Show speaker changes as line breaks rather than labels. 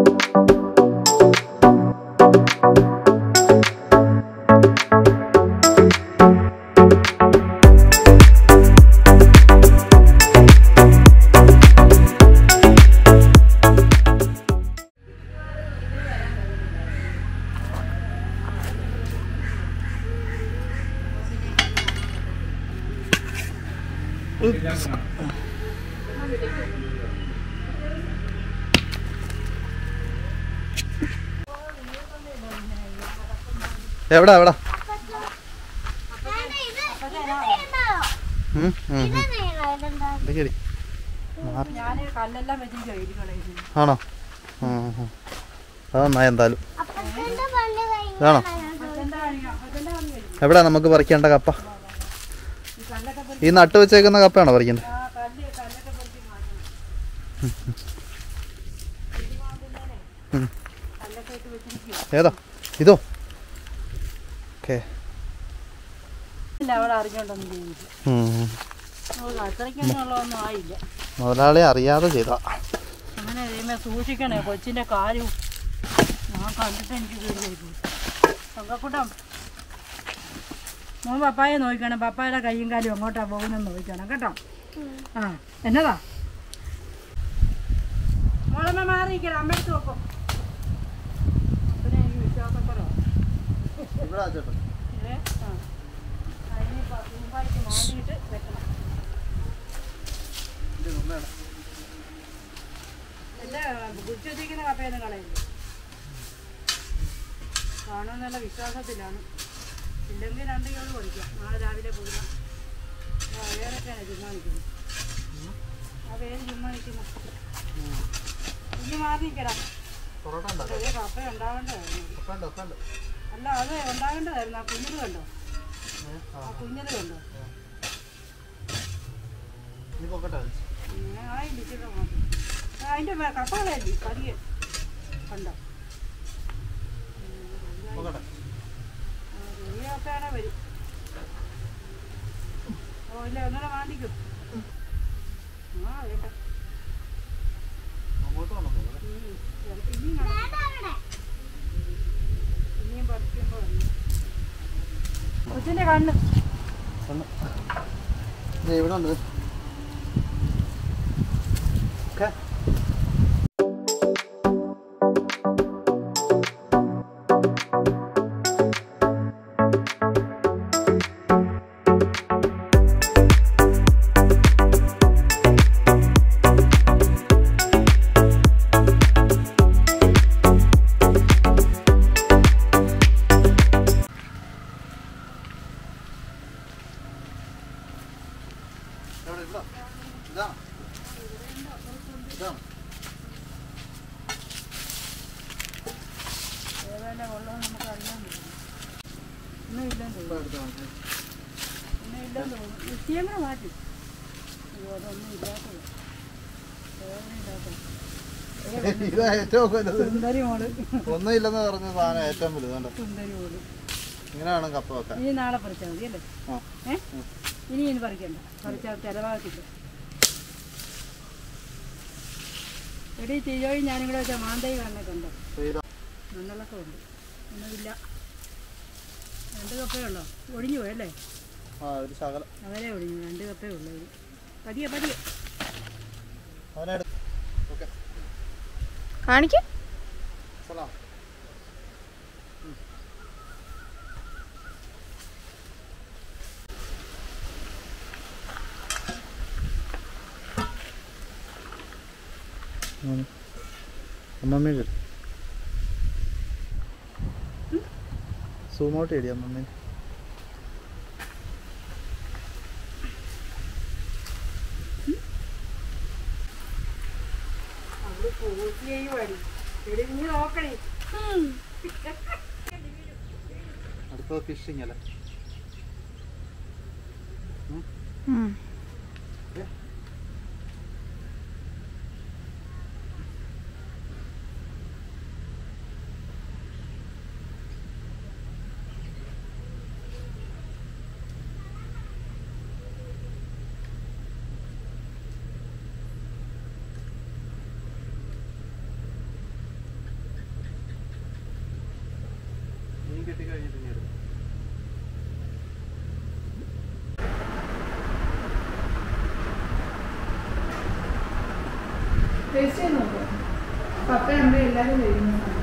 എവിടാ എവിടാ
ഞാന് ഇത് ഇത് നീളോ?
ഉം, ഉം,
ഇത്
ഉം.
നീളോ ഇതെന്താ?
ഇത് ശരി മാറി.
ഞാൻ കല്ലെല്ലാം വെച്ചിരിക്കും ഇരിക്കളയുന്നു
ആണോ ഉം, ഉം. അത് നന്നായി എന്തായാലും
അപ്പച്ചന്റെ പണ്ട്
ഇതാണോ?
കഴിഞ്ഞാണ് ഞാൻ
അച്ഛൻ്റെ പണി അച്ഛൻ്റെ പണി കഴിഞ്ഞു
എവിടാ നമുക്ക് പറിക്കേണ്ട കപ്പ
ഈ കല്ലൊക്കെ
ഈ നട്ട് വെച്ചേക്കുന്ന കപ്പയാണോ പറിക്കുന്നത്
ആ കല്ല് കല്ലൊക്കെ പൊറുക്കി മാറ്റണം
ഉം.
കല്ലൊക്കെ ഇട്ട് വെച്ചിരിക്കും
ഏതാ ഇതോ ഓക്കെ
ഇല്ല അവിടെ അറിഞ്ഞോണ്ടൊന്നും ചെയ്യില്ല അത്രയ്ക്കൊന്നും ഉള്ളതൊന്നും ആയില്ല
മുതലാളി അറിയാതെ ചെയ്താ
അങ്ങനെ കഴിയുമ്പോൾ സൂക്ഷിക്കണേ കൊച്ചിൻ്റെ കാര്യം ഞാൻ കണ്ടിട്ട് എനിക്ക് പേടിയായി പോയി തങ്കക്കൂട്ടം മോൻ പപ്പായെ നോക്കണം പപ്പായുടെ കൈയും കാലും എങ്ങോട്ടാ പോകുന്നെന്ന് നോക്കണം കേട്ടോ ആ എന്നതാ മോളമ്മ മാറിയിരിക്കണം അമ്മ എടുത്ത് നോക്കും പിന്നെ എനിക്ക് വിശ്വാസക്കുറവാ ഏ? ആ. അതിന് ഇപ്പൊ തൂമ്പായിട്ട് മാറിയിട്ട് വെക്കണം എന്റെ കുറ്റത്തിരിക്കുന്ന കപ്പയൊന്നും കളയില്ല കാണുമെന്നുള്ള വിശ്വാസത്തിലാണ് ഇല്ലെങ്കിൽ രണ്ട് കിലോ പഠിക്കാം നാളെ രാവിലെ പോകാം വേറൊക്കെയാണ് ചുമ്മാ നിൽക്കുന്നത് ആ പേര് ചുമ്മാ നിൽക്കുന്നു ഇനി മാറി നിൽക്കടാ ചെറിയ കപ്പ ഉണ്ടാവേണ്ടതായിരുന്നു അല്ല അത് ഉണ്ടാകേണ്ടതായിരുന്നു ആ കുഞ്ഞത് കണ്ടോ ആ കുഞ്ഞത് കണ്ടോ ഇങ്ങനെ ആയില്ല ഇച്ചിരി മാത്രം ആ, അതിന്റെ മേ- കപ്പകളല്ലേ പതിയെ കണ്ടോ ആ, ചെറിയ കപ്പയാണെ വരും ഓ ഇല്ല ഒന്നുകൂടെ മാന്തിക്കും ആ കേട്ടോ ഇനിയും കാണാം. ഇനിയും പറിക്കുമ്പോൾ കൊച്ചിന്റെ കണ്ണ്
ഇവിടെ ഉണ്ട് ഓക്കെ ഇതാണ് ഇതാണ്
ഏതെല്ലാം ഉള്ളത് നമുക്ക് അറിയാൻ പറ്റും ഒന്നും ഇല്ലെന്ന് തോന്നുന്നു
ഇപ്പൊ എടുത്ത് നോക്ക്.
ഒന്നും ഇല്ലെന്ന് തോന്നുന്നു നിശ്ചയങ്ങൾ മാറ്റി അയ്യോ അതൊന്നും ഇല്ലാത്തത് വേദന ഇല്ലാത്തത്
ഇതാ ഏറ്റവും വലുത്
സുന്ദരി മോള്
ഒന്നും ഇല്ലെന്ന് പറഞ്ഞ സാധനം ഏറ്റവും വലുത് കണ്ടോ
സുന്ദരി മോള്
ഇങ്ങനെ വേണം കപ്പ വെക്കാൻ
ഇനി നാളെ പറിച്ചാൽ മതി അല്ലേ
ആ
ഏ ഇനി ഇനി പറിക്കണ്ട പറിച്ചാൽ ചിലവാകത്തില്ല എടി ചെയ്യോയും ഞാനും കൂടെ വെച്ചാൽ മാന്തൈ കാണുന്നൊക്കെ
ചെയ്തോ
മണ്ണളൊക്കെ ഉണ്ട് ഒന്നുമില്ല രണ്ട് കപ്പേ ഉള്ളോ ഒടിഞ്ഞു പോയല്ലേ
ആ ഒരു ശകലം
അവരെ ഒടിഞ്ഞു രണ്ട് കപ്പേ ഉള്ളൂ ഇത് പതിയെ പതിയെ
അവനെടുത്ത് ഓക്കെ
കാണിക്കും
സലാം അമ്മമ്മ സൂം ഔട്ട് ചെയ്യടി അമ്മമ്മ
അവള് പൂച്ചയായി വടി എടി നീ നോക്കണേ
അടുത്തത് ഫിഷിങ് അല്ലേ കെട്ടി കഴിഞ്ഞിട്ട് ഇനി എടുക്കാം
ടേസ്റ്റ് ചെയ്ത് നോക്കാം പപ്പ അമ്മ എല്ലാവരും കഴിക്കുന്നു